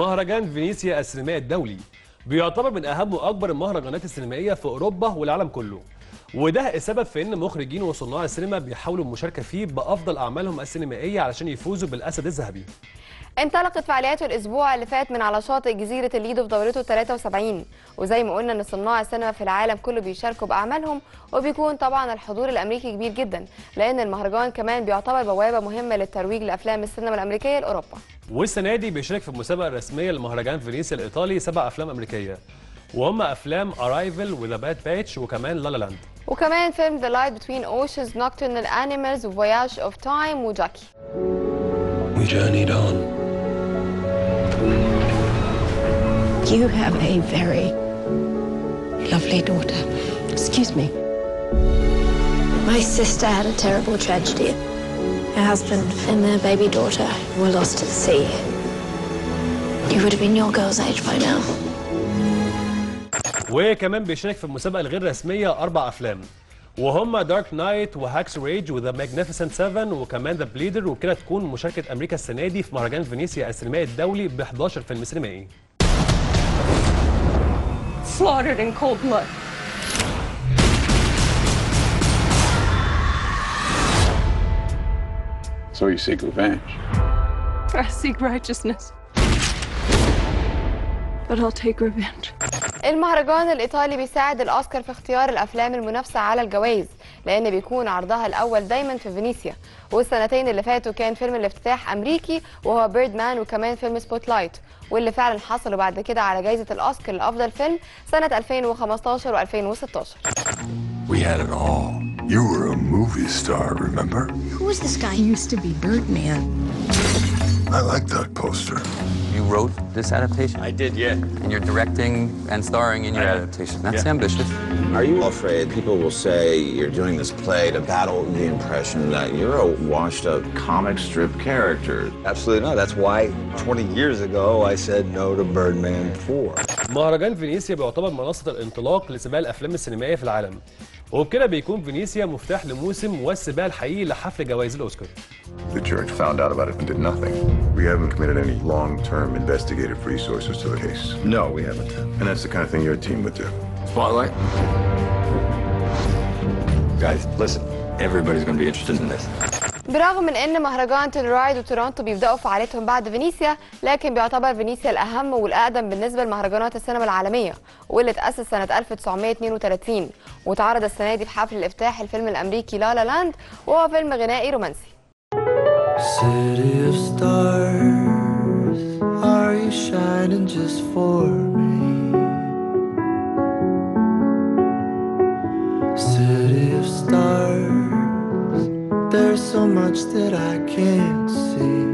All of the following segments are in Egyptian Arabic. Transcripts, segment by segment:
مهرجان فينيسيا السينمائي الدولي بيعتبر من اهم واكبر المهرجانات السينمائيه في اوروبا والعالم كله وده السبب في ان مخرجين وصناع السينما بيحاولوا المشاركه فيه بافضل اعمالهم السينمائيه علشان يفوزوا بالاسد الذهبي انطلقت فعالياته الاسبوع اللي فات من على شاطئ جزيره الليدو في دورته 73 وزي ما قلنا ان صناع السينما في العالم كله بيشاركوا باعمالهم وبيكون طبعا الحضور الامريكي كبير جدا لان المهرجان كمان بيعتبر بوابه مهمه للترويج لافلام السينما الامريكيه لاوروبا والسنه دي بيشارك في المسابقه الرسميه لمهرجان فينيسيا الايطالي سبع افلام امريكيه وهم افلام ارايفل وذا باد باتش وكمان لا لا لاند وكمان فيلم The Light Between Oceans Nocturnal Animals وفوياج اوف تايم وجاكي We journeyed on. You have a very lovely daughter. Excuse me. My sister had a terrible tragedy. Her husband and their baby daughter were lost at sea. You would have been your girl's age by now. وكمان بيشارك في المسابقه الغير رسميه اربع افلام وهم دارك نايت وهاكس ريج وذا ماجنيفيسنت 7 وكمان ذا بليدر وبكده تكون مشاركه امريكا السنه دي في مهرجان فينيسيا السينمائي الدولي ب 11 فيلم سينمائي Slaughtered in cold blood. So you seek revenge. I seek righteousness. But I'll take revenge. المهرجان الايطالي بيساعد الاوسكار في اختيار الافلام المنافسه على الجوائز لان بيكون عرضها الاول دايما في فينيسيا والسنتين اللي فاتوا كان فيلم الافتتاح امريكي وهو بيرد مان وكمان فيلم سبوت لايت واللي فعلا حصلوا بعد كده على جائزه الاوسكار لافضل فيلم سنه 2015 و2016 We had it all. You were a movie star, remember? Who was this guy? He used to be Birdman. I like that poster. You wrote this adaptation? I did, yeah. And you're directing and starring in your adaptation. That's Yeah. ambitious. Are you afraid people will say you're doing this play to battle the impression that you're a washed up comic strip character? Absolutely not. That's why 20 years ago I said no to Birdman 4. مهرجان فينيسيا بيعتبر منصه الانطلاق لسباق الافلام السينمائيه في العالم وبكده بيكون فينيسيا مفتاح لموسم والسباق الحقيقي لحفل جوائز الاوسكار The church found out about it and did nothing. We haven't committed any long-term investigative resources to the case. No, we haven't. And that's the kind of thing your team would do. Spotlight? Guys, listen. Everybody's going to be interested in this. برغم من ان مهرجان تيلرايد وتورونتو بيبداوا فعاليتهم بعد فينيسيا لكن بيعتبر فينيسيا الاهم والاقدم بالنسبه لمهرجانات السينما العالميه واللي تاسس سنه 1932 وتعرض السنه دي في حفل الافتتاح الفيلم الامريكي لا لا لاند وهو فيلم غنائي رومانسي City of stars, are you shining just for me? City of stars, there's so much that I can't see.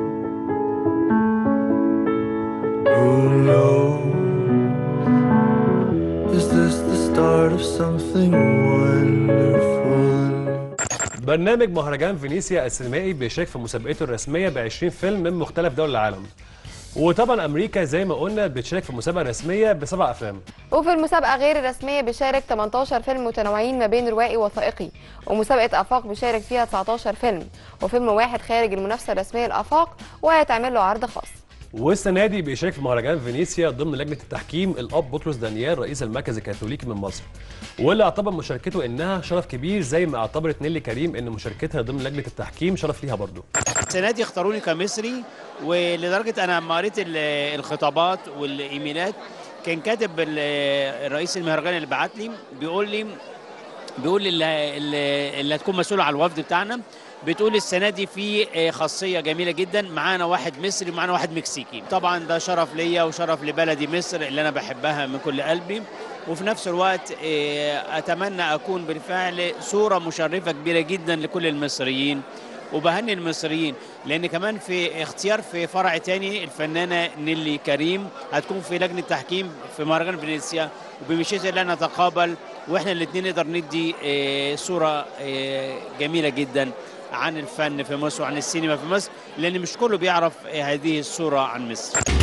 Who knows? Is this the start of something wonderful? برنامج مهرجان فينيسيا السينمائي بيشارك في مسابقته الرسميه ب 20 فيلم من مختلف دول العالم وطبعا امريكا زي ما قلنا بتشارك في المسابقه الرسميه بسبع افلام وفي المسابقة غير الرسمية بيشارك 18 فيلم متنوعين ما بين روائي وثائقي ومسابقة آفاق بيشارك فيها 19 فيلم وفيلم واحد خارج المنافسة الرسمية لآفاق وهيتعمل له عرض خاص والسنه دي بيشارك في مهرجان فينيسيا ضمن لجنه التحكيم الاب بطرس دانيال رئيس المركز الكاثوليكي من مصر واللي اعتبر مشاركته انها شرف كبير زي ما اعتبرت نيلي كريم ان مشاركتها ضمن لجنه التحكيم شرف ليها برضه السنه دي اختاروني كمصري ولدرجه انا لما قريت ال- الخطابات والايميلات كان كاتب ال- الرئيس المهرجان اللي بعت لي بيقول لي بيقول لي اللي, اللي- اللي هتكون مسؤوله على الوفد بتاعنا بتقول السنه دي في آه، خاصيه جميله جدا معانا واحد مصري ومعانا واحد مكسيكي طبعا ده شرف ليا وشرف لبلدي مصر اللي انا بحبها من كل قلبي وفي نفس الوقت آه، اتمنى اكون بالفعل صوره مشرفه كبيره جدا لكل المصريين وبهني المصريين لان كمان في اختيار في فرع تاني الفنانه نيلي كريم هتكون في لجنه تحكيم في مهرجان فينيسيا وبمشيئه الله نتقابل واحنا الاثنين نقدر ندي آه، صوره آه، جميله جدا عن الفن في مصر وعن السينما في مصر لان مش كله بيعرف آه، هذه الصوره عن مصر